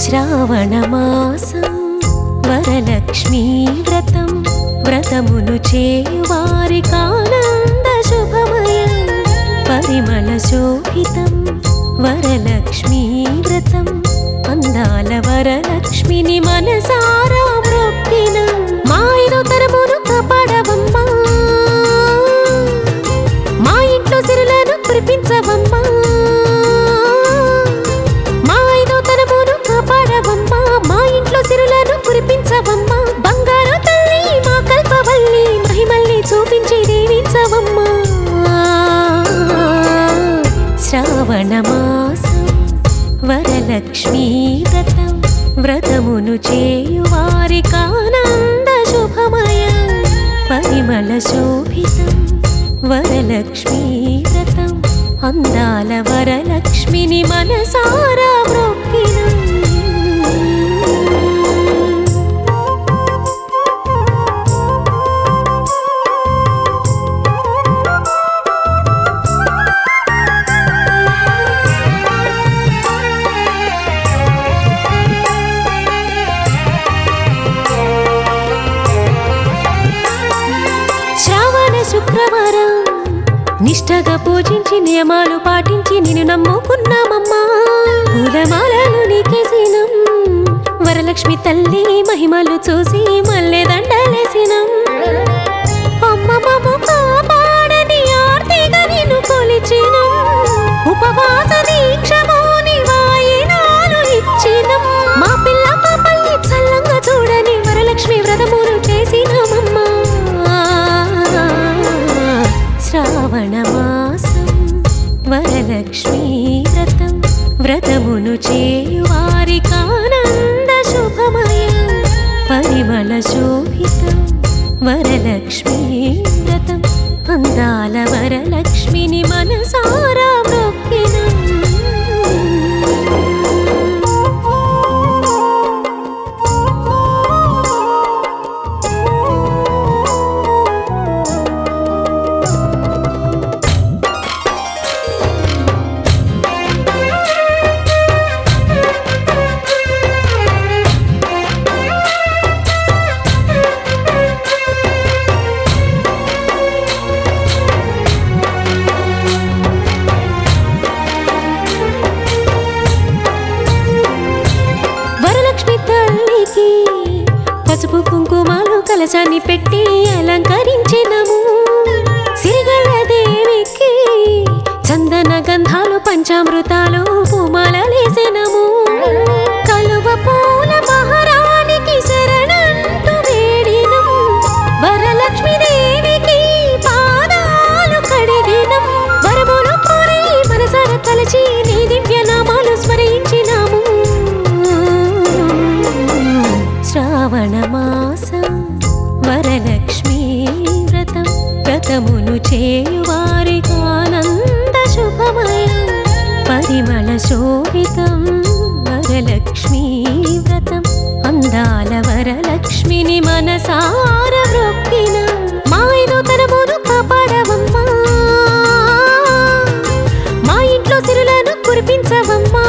శ్రావణమాసం వరలక్ష్మీ వ్రతం వ్రతమును చేయువారి కానంద శుభమయం పరిమళ శోభితం వరలక్ష్మీ వ్రతం అందాల వరలక్ష్మిని మనసారా మ్రొక్కిన మాయను తరమును కాపాడవమ్మా మా ఇంట్లో సిరులను కురిపించవమ్మా మా ఐదో తరమును కాపాడవమ్మా మా ఇంట్లో సిరులను కురిపించవమ్మా బంగారు తల్లి మా కల్పవల్లి మహిమల్ని చూపించి దీవించవమ్మా శ్రావణ మాసం వరలక్ష్మీ వ్రతం వ్రతమును చేయువారి కానంద శుభమయం పరిమళ శోభితం వరలక్ష్మీ వ్రతం అందాల వరలక్ష్మిని మనసారా మ్రొక్కినం శ్రావణ శుక్రవారం నిష్టగా పూజించి నియమాలు పాటించి నిన్ను నమ్ముకున్నామమ్మా పూలమాలలు నీకేసినం వరలక్ష్మి తల్లి మహిమలు చూసి మల్లె దండలేసినం అమ్మ మమ్ము కాపాడని ఆర్తిగా నిన్ను కొలిచినం ఉపవాస దీక్షమోని వాయినాలు ఇచ్చినం మా పిల్ల పాపల్ని చల్లంగా చూడని వరలక్ష్మి వ్రతములు చేసినమమ్మా శ్రావణ మాసం వరలక్ష్మీ వ్రతం వ్రతమును చేయువారి కానంద శుభమయం పరిమళ శోభితం వరలక్ష్మీ వ్రతం అందాల వరలక్ష్మిని మనసారా మొక్కినం వరలక్ష్మి తల్లికి పసుపు కుంకుమాలు కలశాన్ని పెట్టి అలంకరించినము సిరిగల దేవికి చందన గంధాలు పంచామృతాలు పూమాలలేసినము కలువ పూల మహారాణికి శరణంటూ వేడినం వరలక్ష్మి దేవికి పాదాలు కడిగినం వరములు కోరి మనసార తలచి నీ దివ్య నామాలు స్మరించినాము శ్రావణ మాసం వరలక్ష్మీ వ్రతం వ్రతమును చేయువారికి ఆనంద శుభమయం పరిమళ శోభితం వరలక్ష్మీ వ్రతం అందాల వరలక్ష్మిని మనసార మ్రొక్కిన మా ఐదో తరమును కాపాడవమ్మా మా ఇంట్లో సిరులను కురిపించవమ్మా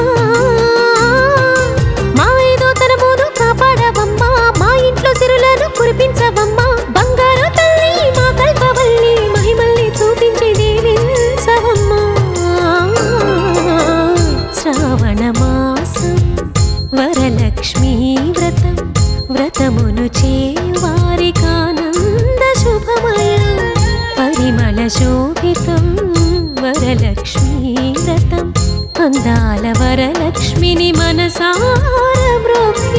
మా ఐదో తరమును కాపాడవమ్మా మా ఇంట్లో సిరులను కురిపించవమ్మా బంగారు తల్లి మా కల్పవల్లి మహిమల్ని చూపించి దీవించవమ్మా శ్రావణ మాసం వరలక్ష్మీ వ్రతం వ్రతమును చేయువారి కానంద శుభమయం పరిమళ శోభితం వరలక్ష్మీ వ్రతం అందాల వరలక్ష్మిని మనసార మ్రొక్కి